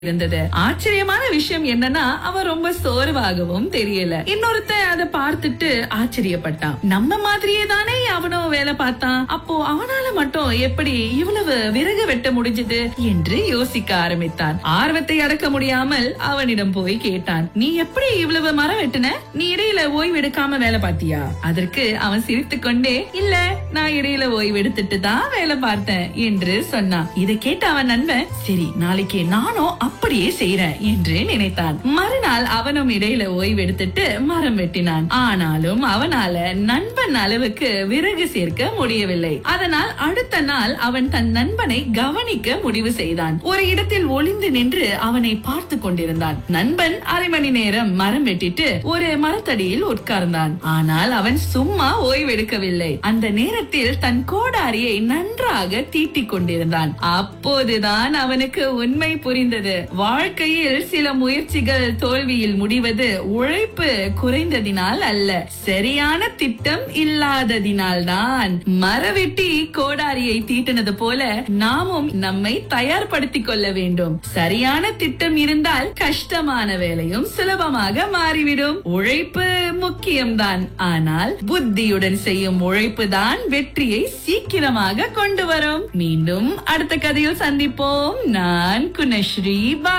இருந்தது ஆச்சரியமான விஷயம் என்னன்னா அவன் ரொம்ப சோர்வாகவும் தெரியல இன்னொருத்தன் அதை பார்த்துட்டு ஆச்சரியப்பட்டான் நம்ம மாதிரியே தானே அவனும் வேலை பார்த்தான் அப்போ அவனால மட்டும் எப்படி இவ்வளவு விறகு வெட்ட முடிஞ்சது என்று யோசிக்க ஆரம்பித்தான் ஆர்வத்தை அடக்க முடியாமல் அவனிடம் போய் கேட்டான் நீ எப்படி இவ்வளவு மரம் வெட்டின நீ இடையில ஓய்வு எடுக்காம வேலை பார்த்தியா அதற்கு அவன் சிரித்துக் கொண்டே இல்ல நான் இடையில ஓய்வு எடுத்துட்டு தான் வேலை பார்த்தேன் என்று சொன்னான் இதை கேட்ட அவன் நண்பன் சரி நாளைக்கு நானும் அப்படியே செய்யறேன் என்று நினைத்தான் மறுநாள் அவனும் இடையில ஓய்வு எடுத்துட்டு மரம் வெட்டினான் ஆனாலும் அவனால நண்பன் அளவுக்கு விறகு சேர்க்க முடியவில்லை அதனால் அடுத்த நாள் அவன் தன் நண்பனை கவனிக்க முடிவு செய்தான் ஒரு இடத்தில் ஒளிந்து நின்று அவனை பார்த்து கொண்டிருந்தான் நண்பன் அரை மணி நேரம் மரம் வெட்டிட்டு ஒரு மரத்தடியில் உட்கார்ந்தான் ஆனால் அவன் சும்மா ஓய்வெடுக்கவில்லை அந்த நேரத்தில் தன் கோடாரியை நன்றாக தீட்டிக் கொண்டிருந்தான் அப்போதுதான் அவனுக்கு உண்மை புரிந்தது வாழ்க்கையில் சில முயற்சிகள் தோல்வியில் முடிவது உழைப்பு குறைந்ததினால் அல்ல சரியான திட்டம் இல்லாததினால் தான் மரவெட்டி கோடாரியை தீட்டினது போல நாமும் நம்மை தயார்படுத்திக் கொள்ள வேண்டும் சரியான திட்டம் இருந்தால் கஷ்டமான வேலையும் சுலபமாக மாறிவிடும் உழைப்பு முக்கியம்தான் ஆனால் புத்தியுடன் செய்யும் உழைப்பு தான் வெற்றியை சீக்கிரமாக கொண்டு வரும் மீண்டும் அடுத்த கதையில் சந்திப்போம் நான் குணஸ்ரீ பா